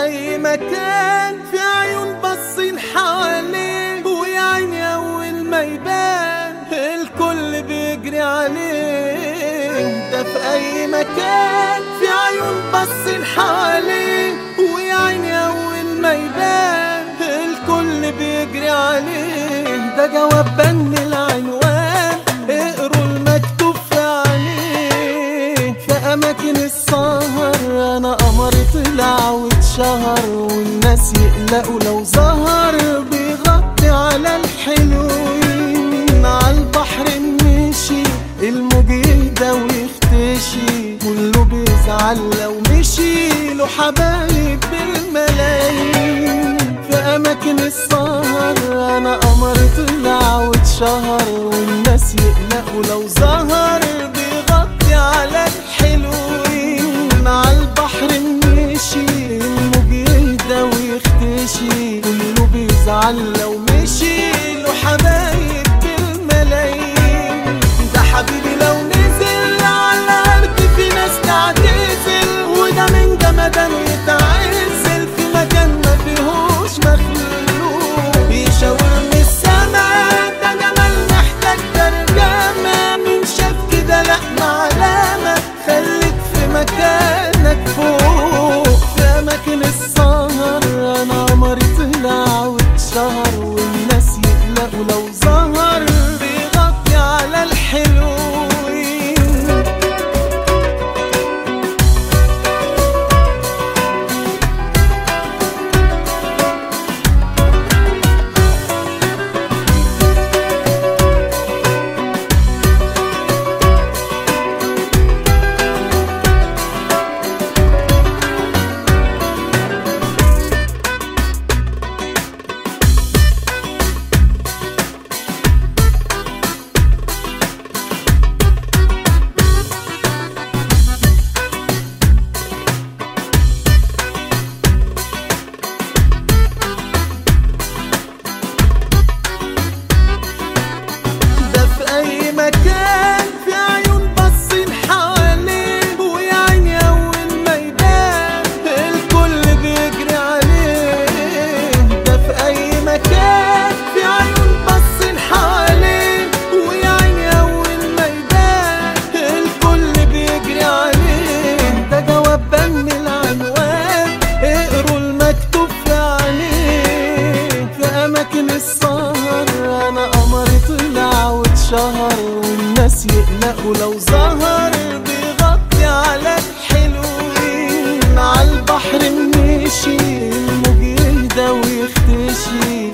أي مكان في عيون باصين حواليه ويا عيني أول ما يبان الكل بيجري عليه ده في أي مكان في عيون باصين حواليه ويا عيني أول ما يبان الكل بيجري عليه ده جواب بن العنوان اقروا المكتوب في عليه في أماكن السهر أنا قمر طلع واتشهر والناس يقلقوا لو ظهر بيغطي على الحلوين على البحر مشي الموج يهدى ويختشي كله بيزعل لو مشي له حبايب بالملايين في أماكن السهر أنا قمر طلع واتشهر والناس يقلقوا لو ظهر بيغطي على الحلوين على البحر مشي الموج يهدى ويختشي كله بيزعل لو مشي له حبايب بالملايين ده حبيبي لو نزل على الأرض في ناس تعتزل وده من جمدان يتعزل في مكان ما فيهوش مخلوق بيشاور من السما ده جمال محتاج ترجمة من شاف كده لا معلمة خليك في مكانك فوق في أماكن السهر أنا قمري طلع واتشهر والناس يقلقوا لو ظهر بيغطي على الحلوين ده في أي مكان في عيون باصين حواليه ويا عيني أول ما يبان الكل بيجري عليه ده في أي مكان في عيون باصين حواليه ويا عيني أول ما يبان الكل بيجري عليه ده جواب بن العنوان اقروا المكتوب في عليه في أماكن السهر أنا قمر طلع واتشهر والناس يقلقوا لو ظهر بيغطي على الحلوين على البحر مشي الموج يهدى ويختشي